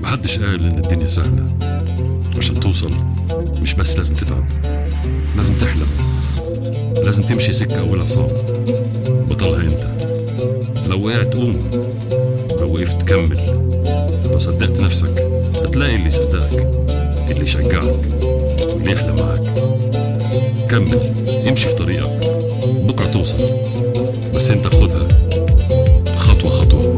محدش قال إن الدنيا سهلة عشان توصل مش بس لازم تتعب لازم تحلم لازم تمشي سكة أولها صعب بطلها أنت لو وقعت قوم لو وقفت كمل لو صدقت نفسك هتلاقي اللي يصدقك اللي يشجعك واللي يحلم معاك كمل امشي في طريقك بكرة توصل بس انت خدها خطوة خطوة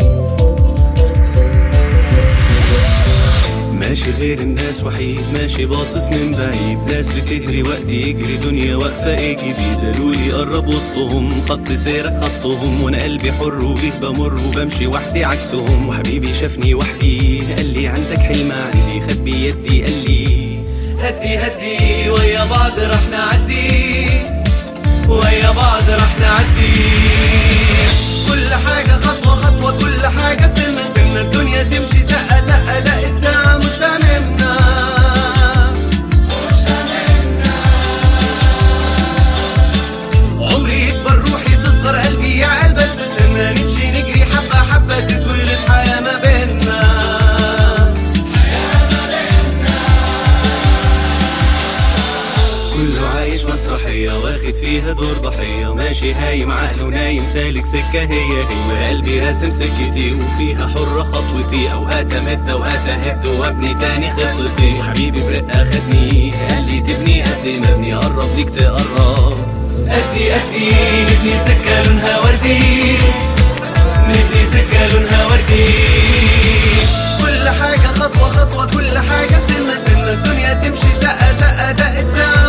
ماشي غير الناس وحيد ماشي باصص من بعيد ناس بتهري وقت يجري دنيا واقفة ايجي بيدلولي قرب وسطهم خط سيرك خطهم وانا قلبي حر وبيه بمر وبمشي وحدي عكسهم وحبيبي شافني وحدي قال لي عندك حلم عندي خبي يدي قال لي هدي هدي ويا بعض رح نعدي ويا بعض رح نعدي كل حاجة خطوة خطوة كل حاجة سنة سنة الدنيا تمشي زقة زقة ده الساعة مش هاممنا مش هاممنا عمري يكبر روحي تصغر قلبي يعقل بس سنة نمشي نجري حبة حبة تتولد حياة ما بينا كله عايش مسرحية واخد فيها دور ضحية ماشي هايم عقله نايم سالك سكة هي هي قلبي راسم سكتي وفيها حرة خطوتي أوقات أمد أوقات أهد وأبني تاني خطتي حبيبي برقة خدني قال لي تبني قد ما ابني قرب ليك تقرب قدي قدي نبني سكة لونها وردي نبني سكة لونها وردي كل حاجة خطوة خطوة كل حاجة سنة سنة الدنيا تمشي زقة زقة دق الساعة